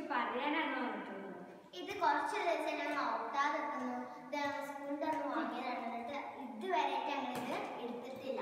പറയാനാണ് പറഞ്ഞിട്ടുള്ളത് ഇത് കുറച്ച് ദിവസം ഞാൻ ഔട്ടാതെ നിൽക്കുന്നു ഇത് സ്കൂളിൽ നിന്ന് വാങ്ങിയതാണ് എന്നിട്ട് ഇതുവരെയായിട്ട് ഞങ്ങൾ ഇത് എടുത്തിട്ടില്ല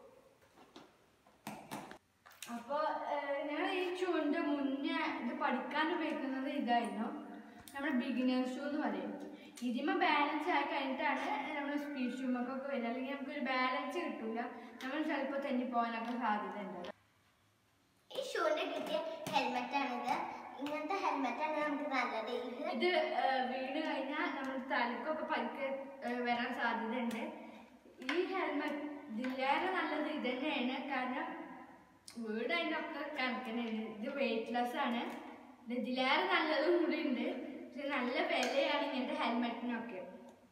അപ്പോൾ ഞങ്ങൾ ഈ ഷൂവിൻ്റെ മുന്നേ ഇത് പഠിക്കാൻ ഉപയോഗിക്കുന്നത് ഇതായിരുന്നു നമ്മുടെ ബിഗിനേഴ്സ് ഷൂ എന്ന് പറയും ഇതിമ ബാലൻസ് ആയി കഴിഞ്ഞിട്ടാണ് നമ്മൾ സ്പീഡ് ഷൂമൊക്കെ വരിക അല്ലെങ്കിൽ നമുക്കൊരു ബാലൻസ് കിട്ടില്ല നമ്മൾ ചിലപ്പോൾ തെന്നി പോകാനൊക്കെ സാധ്യതയുണ്ട് ഈ ഷൂവിന്റെ കിട്ടിയ ഹെൽമെറ്റ് ആണിത് ഇങ്ങനത്തെ ഹെൽമെറ്റ് ആണ് നമുക്ക് നല്ലത് ഇത് ഇത് ഏഹ്, വീണ് കഴിഞ്ഞാൽ നമ്മൾ തലക്കൊക്കെ പരിക്ക് ഏഹ്, വരാൻ സാധ്യതയുണ്ട് ഈ ഹെൽമെറ്റ് ഇതിലേറെ നല്ലത് ഇത് തന്നെയാണ് കാരണം വീട് അതിനൊക്കെ കണക്കിനാണ് ഇത് വെയിറ്റ്ലെസ് ആണ് ഇത് ഇതിലേറെ നല്ലതും കൂടി ഉണ്ട് പക്ഷെ നല്ല വിലയാണ് ഇങ്ങനത്തെ ഹെൽമെറ്റിനൊക്കെ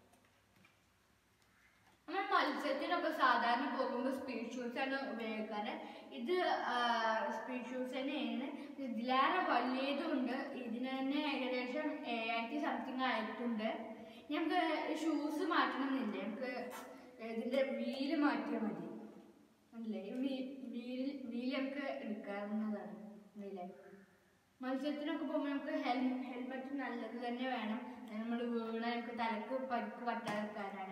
നമ്മൾ മത്സരത്തിനൊക്കെ സാധാരണ പോകുമ്പോൾ സ്പീഡ് ഷൂസ് ആണ് ഉപയോഗിക്കാറ് ഇത് സ്പീഡ് ഷൂസ് തന്നെയാണ് ഇതിലേറെ വലിയതുണ്ട് ഇതിന് തന്നെ ഏകദേശം ഏഴായിരത്തി സംതിങ് ആയിട്ടുണ്ട് നമുക്ക് ഷൂസ് മാറ്റണമെന്നില്ല നമുക്ക് ഇതിൻ്റെ വീല് മാറ്റിയാൽ മതി അല്ലേ വീൽ വീല് നമുക്ക് എടുക്കാവുന്നതാണ് അല്ലേ മത്സരത്തിനൊക്കെ പോകുമ്പോൾ നമുക്ക് ഹെൽ ഹെൽമെറ്റ് നല്ലത് തന്നെ വേണം നമ്മൾ വീണ നമുക്ക് തലക്ക് പരിക്ക് പറ്റാതിരിക്കാനാണ്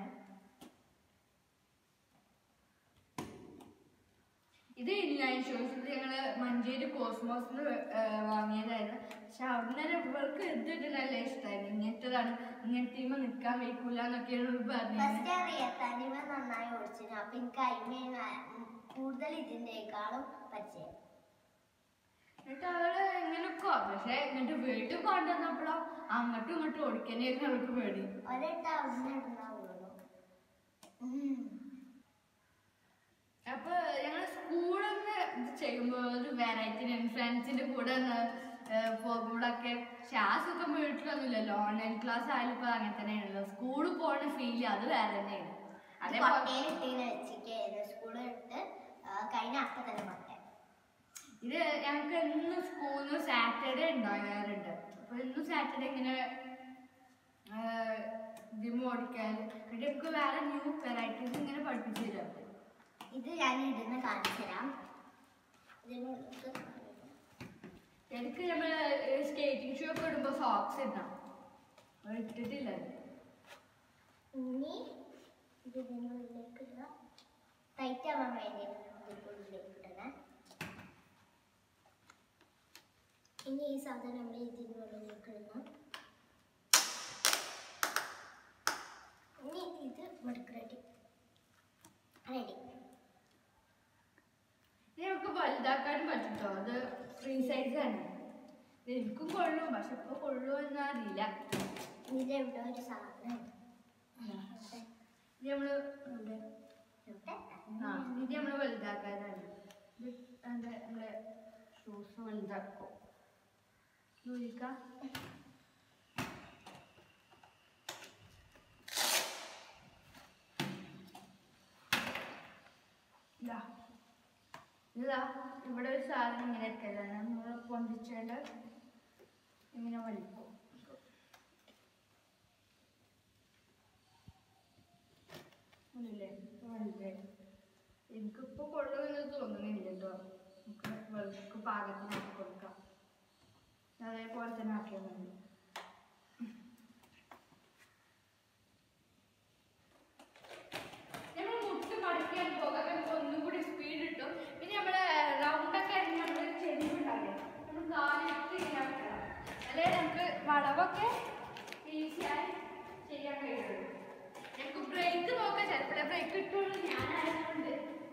ഇത് ഇൻലൈൻ ഷൂസ് ഇത് ഞങ്ങള് മഞ്ചേരി കോസ്മോസിന് വാങ്ങിയതായിരുന്നു പക്ഷെ അവിടുന്ന് തന്നെ ഇവർക്ക് ഇത് നല്ല ഇഷ്ടമായിരുന്നു ഇങ്ങനത്തതാണ് ഇങ്ങനത്തെ നിൽക്കാൻ വയ്ക്കൂല എന്നൊക്കെയാണ് ഇവർ പറഞ്ഞത് ഫസ്റ്റ് അറിയാത്തനിമ നന്നായി ഓടിച്ചിരുന്നു അപ്പൊ എനിക്ക് അയിമ കൂടുതൽ ഇതിന്റെക്കാളും പരിചയം എന്നിട്ട് അവള് ഇങ്ങനൊക്കെ പക്ഷെ എന്നിട്ട് വീട്ടിൽ കൊണ്ടുവന്നപ്പോഴോ അങ്ങോട്ടും ഇങ്ങോട്ടും ഓടിക്കാനായിരുന്നു അവൾക്ക് പേടി ഒരട്ട അവിടുന്ന് ഇടുന്ന വീണു ഉം. അപ്പൊ ഞങ്ങൾ സ്കൂളൊക്കെ ഇത് ചെയ്യുമ്പോൾ ഒരു വെറൈറ്റി ഫ്രണ്ട്സിന്റെ കൂടെ ഒന്ന് പോകുമ്പോഴൊക്കെ ക്ലാസ്സൊക്കെ വീട്ടിലൊന്നുമില്ലല്ലോ ഓൺലൈൻ ക്ലാസ് ആയാലും ഇപ്പൊ അങ്ങനെ തന്നെയാണല്ലോ സ്കൂളിൽ പോണ ഫീൽ അത് വേറെ തന്നെയാണ് അതേപോലെ കൊട്ടയിൽ ഇട്ടിങ്ങനെ വെച്ചിരിക്കുകയായിരുന്നു സ്കൂളിൽ ഇട്ട് ആ, കഴിഞ്ഞ അപ്പൊ തന്നെ കൊട്ട ഇത് ഞങ്ങൾക്ക് എന്നും സ്കൂളിൽ നിന്ന് സാറ്റർഡേ ഉണ്ടാകാറുണ്ട് അപ്പൊ ഇന്നും സാറ്റർഡേ ഇങ്ങനെ ജിം ഓടിക്കാൻ എന്നിട്ട് നമുക്ക് വേറെ ന്യൂ വെറൈറ്റീസ് ഇങ്ങനെ പഠിപ്പിച്ചു തരാം ഇത് ഞാൻ ഇടുന്ന കാണിച്ചു തരാം ഇതിന് ഇത് എനിക്ക് നമ്മൾ സ്കേറ്റിംഗ് ഷൂ ഒക്കെ ഇടുമ്പോൾ സോക്സ് ഇടാം അത് ഇട്ടിട്ടില്ല ഇനി ഇത് ഇതിനുള്ളിലേക്ക് ഇടുക ടൈറ്റ് ആവാൻ വേണ്ടിയിട്ട് ഇതിനുള്ളിലേക്ക് ഇടണേ ഇനി ഈ സാധനം നമ്മൾ ഇതിനുള്ളിലേക്ക് ഇടണം ഇനി ഇത് മടുക്ക് റെഡി റെഡി ഇനി നമുക്ക് വലുതാക്കാനും പറ്റുട്ടോ അത് ഫ്രീ സൈസ് ആണ് ഇത് എനിക്കും കൊള്ളും പക്ഷെ ഇപ്പൊ കൊള്ളുമോ എന്ന് അറിയില്ല ഇതിലെവിടെ ഒരു സാധനം ഇത് നമ്മള് ഇവിടെ ഇവിടെ ആ ഇത് നമ്മള് വലുതാക്കാനാണ് ഇത് എന്താ നമ്മളെ ഷൂസ് വലുതാക്കും നൂലിക്ക ഇതാ ഇതാ ഇവിടെ ഒരു സാധനം ഇങ്ങനെ വെക്കല നമ്മൾ പൊന്തിച്ചാല് ഇങ്ങനെ വലിക്കും ഇല്ലേ? വലുതേ. എനിക്കിപ്പോ കൊള്ളുമെന്ന് തോന്നുന്നില്ല കേട്ടോ നമുക്ക് വെളുക്ക് പാകത്തിനാക്കി കൊടുക്കാം അതേപോലെ തന്നെ ആക്കിയാൽ മതി നമ്മൾ മുട്ട് മടക്കിയാൽ പോകാൻ നമുക്ക് ഒന്നും കൂടി സ്പീഡ് കിട്ടും പിന്നെ നമ്മള് റൗണ്ടൊക്കെ ആണെങ്കിൽ നമ്മൾ ചെരിവുണ്ടാവില്ല നമ്മൾ കാലിട്ട് ഇങ്ങനെ വെക്കണം അല്ലെ നമുക്ക് വളവൊക്കെ ഈസിയായി ചെയ്യാൻ കഴിയുള്ളൂ ഞങ്ങൾക്ക് ബ്രേക്ക് നോക്കാം ചിലപ്പോഴേ ബ്രേക്ക് കിട്ടുള്ളൂ ഞാനായതുകൊണ്ട്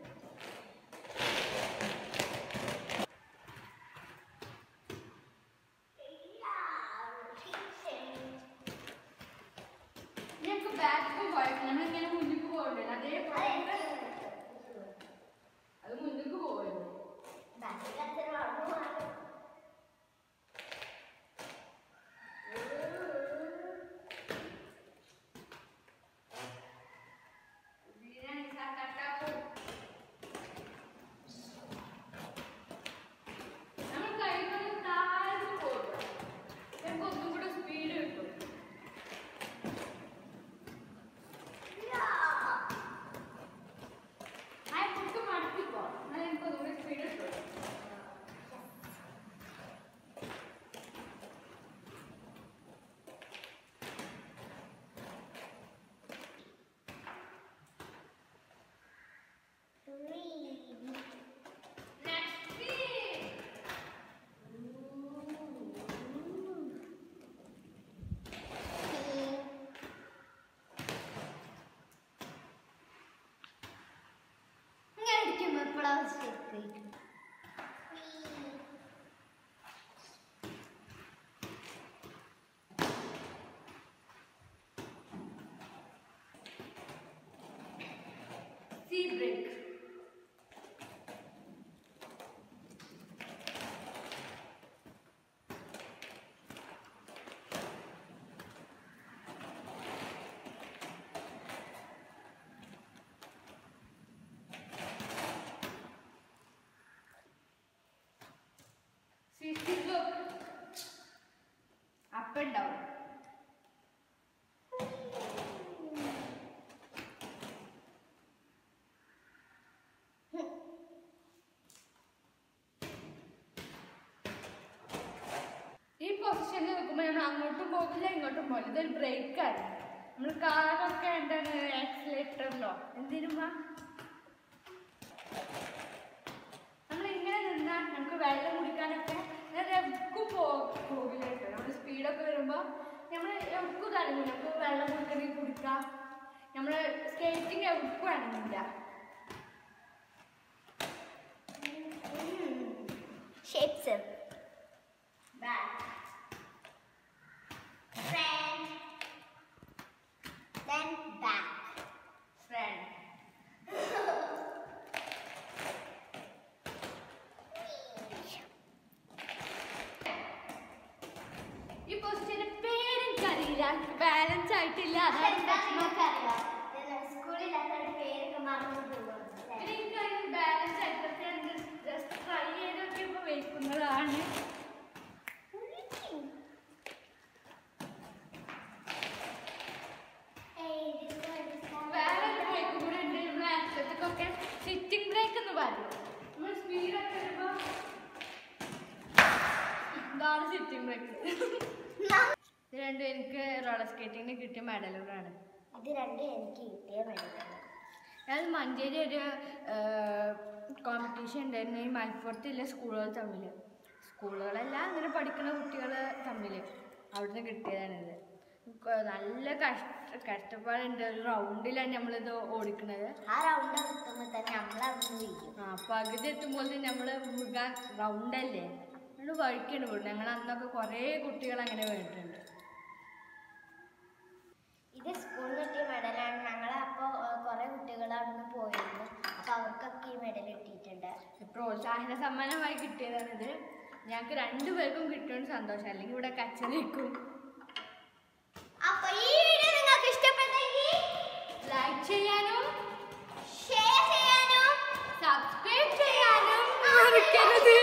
ഞങ്ങൾക്ക് ബാക്ക് പോയപ്പോൾ നമ്മൾ ഇങ്ങനെ മുന്നിക്ക് പോകണ്ടേ അതേപോലെ അത് മുന്നിക്ക് പോകുമല്ലോ ഇതിനാണ് സാർ കട്ടാക്കും നമ്മൾ കഴിയുമ്പോൾ താഴ്ന്നു പോകും നമുക്ക് ഒന്നും കൂടെ സ്പീഡ് കിട്ടും see break sixty look up and down ഈ പൊസിഷനിൽ നിൽക്കുമ്പോൾ നമ്മൾ അങ്ങോട്ടും പോകില്ല ഇങ്ങോട്ടും പോകില്ല ഇതൊരു ബ്രേക്കാണ് നമ്മൾ കാറൊക്കെ എന്താണ് ആക്സിലേറ്ററിലോ എന്തിനും വാ നമ്മൾ ഇങ്ങനെ നിന്നാൽ നമുക്ക് വെള്ളം കുടിക്കാനൊക്കെ എവിടേക്കും പോ പോകില്ല കേട്ടോ നമ്മൾ സ്പീഡൊക്കെ വരുമ്പോൾ നമ്മൾ എവിടേക്കും തടങ്ങില്ല നമുക്ക് വെള്ളം കുടിക്കണമെങ്കിൽ കുടിക്കാം നമ്മൾ സ്കേറ്റിംഗ് എവിടേക്കും അടങ്ങില്ല shapes back front then back front ഈ പൊസിഷന്റെ പേരെനിക്കറിയില്ല ബാലൻസ് ആയിട്ടില്ല അതാണ് പ്രശ്നം സ്കൂളില്ലാത്ത പേരൊക്കെ മറന്നു പോകും പിന്നെ എനിക്കറിയാം ബാലൻസ് ആയിട്ടൊക്കെ ജസ്റ്റ് ട്രൈ ചെയ്തൊക്കെ ഇപ്പൊ വെക്കുന്നതാണ് വേറെ ഒരു ബ്രേക്ക് കൂടെ ഉണ്ട് നമ്മൾ അറ്റത്തൊക്കെ സിറ്റിംഗ് ബ്രേക്ക് എന്ന് പറയും നമ്മൾ സ്പീഡൊക്കെ വരുമ്പോ ഇതാണ് സിറ്റിംഗ് ബ്രേക്ക് ഇത് രണ്ടും എനിക്ക് റോളർ സ്കേറ്റിങ്ങിന് കിട്ടിയ മെഡലുകളാണ് ഇത് രണ്ടും എനിക്ക് കിട്ടിയ മെഡലാണ് ഞാൻ മഞ്ചേരി ഒരു കോമ്പറ്റീഷൻ ഉണ്ടായിരുന്നു ഈ മലപ്പുറത്തുള്ള സ്കൂളുകൾ തമ്മിൽ സ്കൂളുകളല്ല അങ്ങനെ പഠിക്കുന്ന കുട്ടികൾ തമ്മിൽ അവിടുന്ന് കിട്ടിയതാണിത് ക- നല്ല കഷ്ട കഷ്ടപ്പാടുണ്ട് ഒരു റൗണ്ടിലാണ് നമ്മളിത് ഓടിക്കുന്നത് ആ റൗണ്ട് എത്തുമ്പോൾ തന്നെ നമ്മൾ അവിടെ വീഴും ആ പകുതി എത്തുമ്പോൾ നമ്മൾ മുഴുകാൻ റൗണ്ടല്ലേ നമ്മൾ വഴിക്കാണ് വീഴുന്നത് ഞങ്ങൾ അന്നൊക്കെ കുറേ കുട്ടികൾ അങ്ങനെ വീണിട്ടുണ്ട് ഇത് സ്കൂളിൽ കിട്ടിയ മെഡലാണ് ഞങ്ങൾ അപ്പോൾ കുറേ കുട്ടികൾ അവിടുന്ന് പോയിരുന്നു അപ്പോൾ അവർക്കൊക്കെ ഈ മെഡൽ കിട്ടിയിട്ടുണ്ട് പ്രോത്സാഹന സമ്മാനമായി കിട്ടിയതാണിത് ഞങ്ങൾക്ക് രണ്ടുപേർക്കും കിട്ടുമെന്ന് സന്തോഷം അല്ലെങ്കിൽ ഇവിടെ കച്ചറിക്കും അപ്പോൾ ഈ വീഡിയോ നിങ്ങൾക്ക് ഇഷ്ടപ്പെട്ടെങ്കിൽ ലൈക്ക് ചെയ്യാനും ഷെയർ ചെയ്യാനും സബ്സ്ക്രൈബ് ചെയ്യാനും മറക്കരുത്